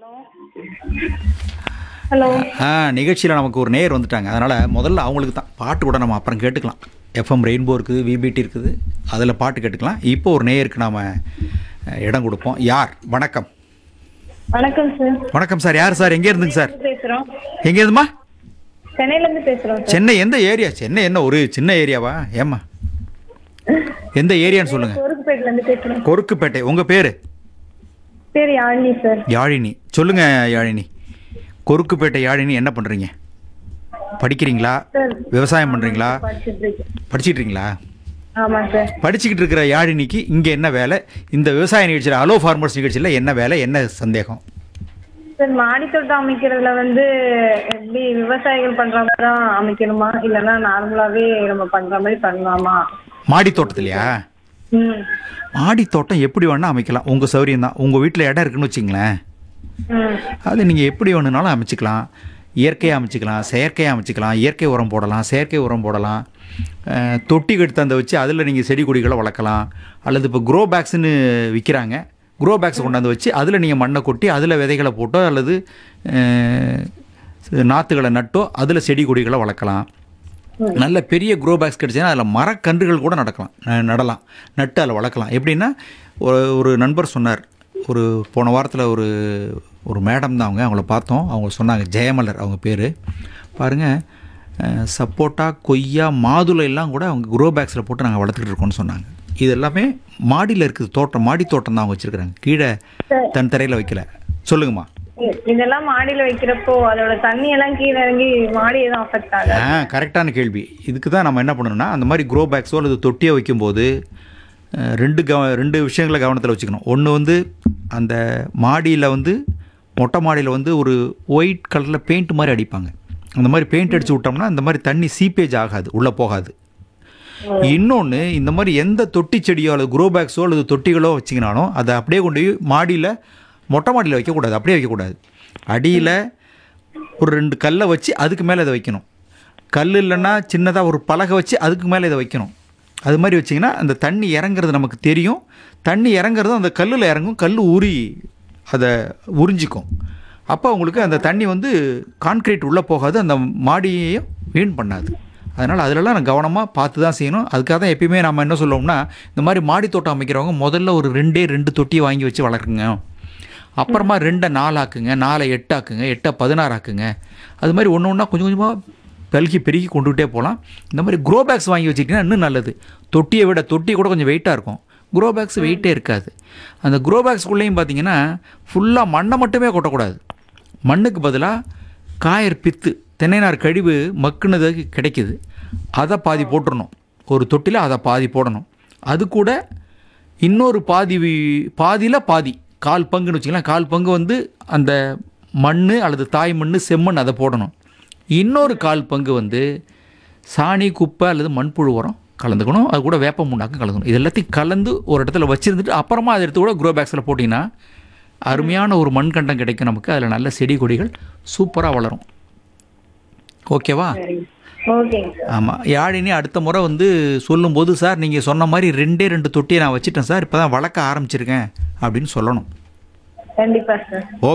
hello ஆ நிகழ்ச்சியில் நமக்கு ஒரு நேயர் வந்துட்டாங்க அதனால் முதல்ல அவங்களுக்கு தான் பாட்டு கூட நம்ம அப்புறம் கேட்டுக்கலாம் எஃப்எம் ரெயின்போ இருக்குது விபிடி இருக்குது அதில் பாட்டு கேட்டுக்கலாம் இப்போ ஒரு நேயருக்கு நாம் இடம் கொடுப்போம் யார் வணக்கம் வணக்கம் சார் வணக்கம் சார் யார் சார் எங்கே இருந்துங்க சார் பேசுறோம் எங்கே இருந்துமா சென்னையில இருந்து பேசுறோம் சார் சென்னை எந்த ஏரியா சென்னை என்ன ஒரு சின்ன ஏரியாவா ஏம்மா எந்த ஏரியான்னு சொல்லுங்கள் கோருக்குப்பேட்ல இருந்து பேசுறோம் கொருக்குப்பேட்டை உங்கள் பேர் பேர் யாழினி சார் யாழினி சொல்லுங்கள் யாழினி கொருக்குப்பேட்டை யாழினி என்ன பண்ணுறீங்க படிக்கிறீங்களா சார் விவசாயம் பண்ணுறீங்களா படிச்சுட்டு இருக்கேன் படிச்சிட்டு இருக்கீங்களா ஆமா சார் படிச்சுக்கிட்டு இருக்கிற யாழினிக்கு இங்கே என்ன வேலை இந்த விவசாய நிகழ்ச்சியில் அலோ ஃபார்மர்ஸ் நிகழ்ச்சியில் என்ன வேலை என்ன சந்தேகம் சார் மாடி தோட்டம் அமைக்கிறதுல வந்து எப்படி விவசாயிகள் பண்ற மாதிரி தான் அமைக்கணுமா இல்லைன்னா நார்மலாவே நம்ம பண்ற மாதிரி பண்ணலாமா மாடி தோட்டத்துலையா ம் மாடி தோட்டம் எப்படி வேணால் அமைக்கலாம் உங்கள் சௌரியம் தான் உங்கள் வீட்டில் இடம் இருக்குன்னு வச்சிங்களேன் ம் அது நீங்கள் எப்படி வேணுனாலும் அமைச்சிக்கலாம் இயற்கையாக அமைச்சிக்கலாம் செயற்கையாக அமைச்சிக்கலாம் இயற்கை உரம் போடலாம் செயற்கை உரம் போடலாம் அஹ், தொட்டி கெடுத்தாந்த வச்சு அதில் நீங்கள் செடி கொடிகளை வளர்க்கலாம் அல்லது இப்போ க்ரோ பேக்ஸ்னு விற்கிறாங்க க்ரோ பேக்ஸ் கொண்டாந்து வச்சு அதில் நீங்கள் மண்ணை கொட்டி அதில் விதைகளை போட்டோ அல்லது அஹ், நாற்றுகளை நட்டோ அதில் செடி கொடிகளை வளர்க்கலாம் நல்ல பெரிய க்ரோ பேக்ஸ் கிடச்சுன்னா அதில் மரக்கன்றுகள் கூட நடக்கலாம் ந- நடலாம் நட்டு அதில் வளர்க்கலாம் எப்படின்னா ஒரு ஒரு நண்பர் சொன்னார் ஒரு போன வாரத்தில் ஒரு ஒரு மேடம் தான் அவங்க அவங்கள பார்த்தோம் அவங்க சொன்னாங்க ஜெயமலர் அவங்க பேர் பாருங்கள் சப்போட்டா கொய்யா மாதுளை எல்லாம் கூட அவங்க க்ரோ பேக்ஸில் போட்டு நாங்கள் வளர்த்துக்கிட்டு இருக்கோம்னு சொன்னாங்க இது எல்லாமே மாடியில் இருக்குது தோட்டம் மாடி தோட்டம் தான் அவங்க வச்சுருக்குறாங்க கீழே தன் தரையில் வைக்கல சொல்லுங்கம்மா இ- இதெல்லாம் மாடியில வைக்கிறப்போ அதோட தண்ணி எல்லாம் கீழே இறங்கி மாடி எதுவும் அஃபெக்ட் ஆகாது ஆ கரெக்டான கேள்வி இதுக்கு தான் நம்ம என்ன பண்ணணும்னா அந்த மாதிரி க்ரோ பேக்ஸோ அல்லது தொட்டியோ வைக்கும்போது அஹ், ரெண்டு கவ ரெண்டு விஷயங்களை கவனத்தில் வச்சுக்கணும் ஒன்று வந்து அந்த மாடியில் வந்து மொட்டை மாடியில் வந்து ஒரு ஒயிட் கலரில் பெயிண்ட் மாதிரி அடிப்பாங்க அந்த மாதிரி பெயிண்ட் அடித்து விட்டோம்னா இந்த மாதிரி தண்ணி சீப்பேஜ் ஆகாது உள்ளே போகாது இன்னொன்று இந்த மாதிரி எந்த தொட்டி செடியோ அல்லது க்ரோ பேக்ஸோ அல்லது தொட்டிகளோ வச்சிங்கனாலும் அதை அப்படியே கொண்டு போய் மாடியில் மொட்டை மாடியில் வைக்கக்கூடாது அப்படியே வைக்கக்கூடாது அடியில் ஒரு ரெண்டு கல்லை வச்சு அதுக்கு மேலே இதை வைக்கணும் கல் இல்லைன்னா சின்னதாக ஒரு பலகை வச்சு அதுக்கு மேலே இதை வைக்கணும் அது மாதிரி வச்சிங்கன்னா அந்த தண்ணி இறங்குறது நமக்கு தெரியும் தண்ணி இறங்குறதும் அந்த கல்லில் இறங்கும் கல் உரி அதை உறிஞ்சிக்கும் அப்போ உங்களுக்கு அந்த தண்ணி வந்து கான்கிரீட் உள்ளே போகாது அந்த மாடியையும் வீண் பண்ணாது அதனால் அதிலலாம் நான் கவனமாக பார்த்து தான் செய்யணும் அதுக்காக தான் எப்பயுமே நம்ம என்ன சொல்லுவோம்னா இந்த மாதிரி மாடி தோட்டம் அமைக்கிறவங்க முதல்ல ஒரு ரெண்டே ரெண்டு தொட்டியை வாங்கி வச்சு வளர்க்குங்க அப்புறமா ரெண்டை நாலாக்குங்க நாலை எட்டாக்குங்க எட்டை பதினாறு ஆக்குங்க அது மாதிரி ஒன்று ஒன்றா கொஞ்சம் கொஞ்சமாக பல்கி பெருகி கொண்டுகிட்டே போகலாம் இந்த மாதிரி க்ரோ பேக்ஸ் வாங்கி வச்சுக்கிட்டிங்கன்னா இன்னும் நல்லது தொட்டியை விட தொட்டி கூட கொஞ்சம் வெயிட்டாக இருக்கும் க்ரோ பேக்ஸ் வெயிட்டே இருக்காது அந்த க்ரோ பேக்ஸ்குள்ளேயும் பார்த்தீங்கன்னா ஃபுல்லாக மண்ணை மட்டுமே கொட்டக்கூடாது மண்ணுக்கு பதிலாக காயர் பித்து தென்னைநார் கழிவு மக்குனது கிடைக்குது அதை பாதி போட்டுறணும் ஒரு தொட்டியில் அதை பாதி போடணும் அது கூட இன்னொரு பாதி பாதியில் பாதி கால் பங்குன்னு வச்சுக்கலாம் கால் பங்கு வந்து அந்த மண் அல்லது தாய் மண் செம்மண் அதை போடணும் இன்னொரு கால் பங்கு வந்து சாணி குப்பை அல்லது மண்புழு உரம் கலந்துக்கணும் அது கூட வேப்ப முன்னாக்கும் கலந்துக்கணும் இது எல்லாத்தையும் கலந்து ஒரு இடத்துல வச்சுருந்துட்டு அப்புறமா அதை எடுத்து கூட க்ரோ பேக்ஸில் போட்டிங்கன்னா அருமையான ஒரு மண்கண்டம் கிடைக்கும் நமக்கு அதில் நல்ல செடி கொடிகள் சூப்பராக வளரும் ஓகேவா ஓகேங்க சார் ஆமாம் யாழினி அடுத்த முறை வந்து சொல்லும்போது சார் நீங்கள் சொன்ன மாதிரி ரெண்டே ரெண்டு தொட்டியை நான் வச்சுட்டேன் சார் இப்போ தான் வளர்க்க ஆரம்பிச்சிருக்கேன் அப்படின்னு சொல்லணும் கண்டிப்பா சார்